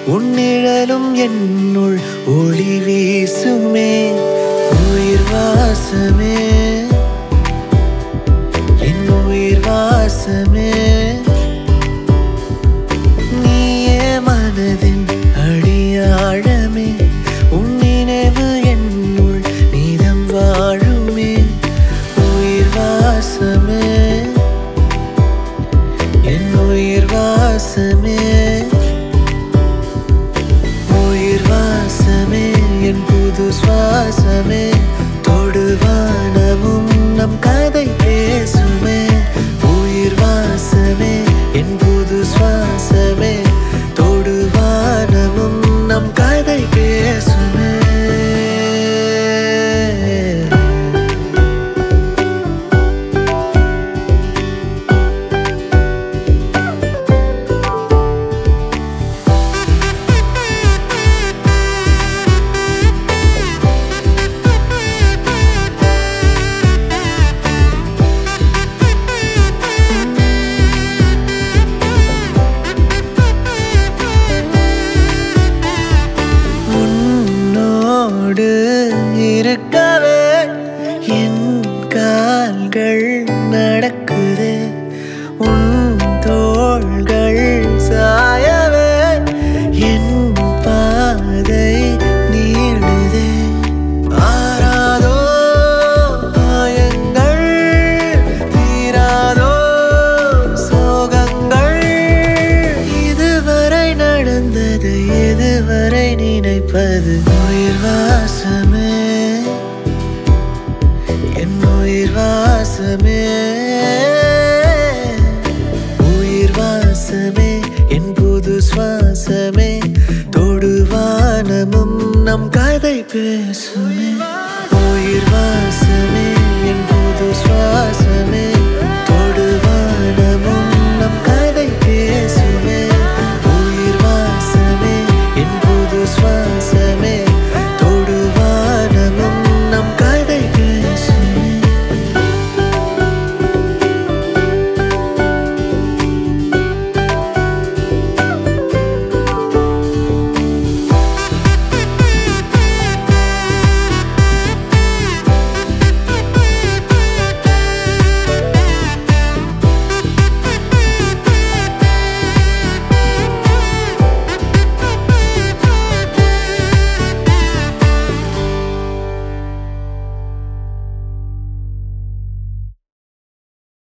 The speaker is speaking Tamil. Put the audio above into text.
உன் நிழலும் என்னுள் ஒளி வீசுமே உயிர் வாசமே என் உயிர் வாசமே நீயே மனதின் அடியாழமே உன் நினைவு என்னுள் நீதம் வாழுமே உயிர் வாசமே என் உயிர் வாசமே உயிர் வாசமே என் புது சுவாசமே தொடுவானமும் நம் கதை பேசுமே உயிர் வாசமே என் புது சுவாசமே தொடுவானமும் நம் கதை பேசுமே உன்னோடு இருக்கவே என் கால்கள் நடக்குது உன் தோள்கள் சாயவே என் பாதை நீளுதே ஆறாதோ காயங்கள் தீராதோ சோகங்கள் இதுவரை நடந்தது எதுவரை நினைப்பது உயிர் வாசமே என் உயிர் வாசமே உயிர் வாசமே என் புது சுவாசமே தொடுவானமும் நம் கதை பேசுமே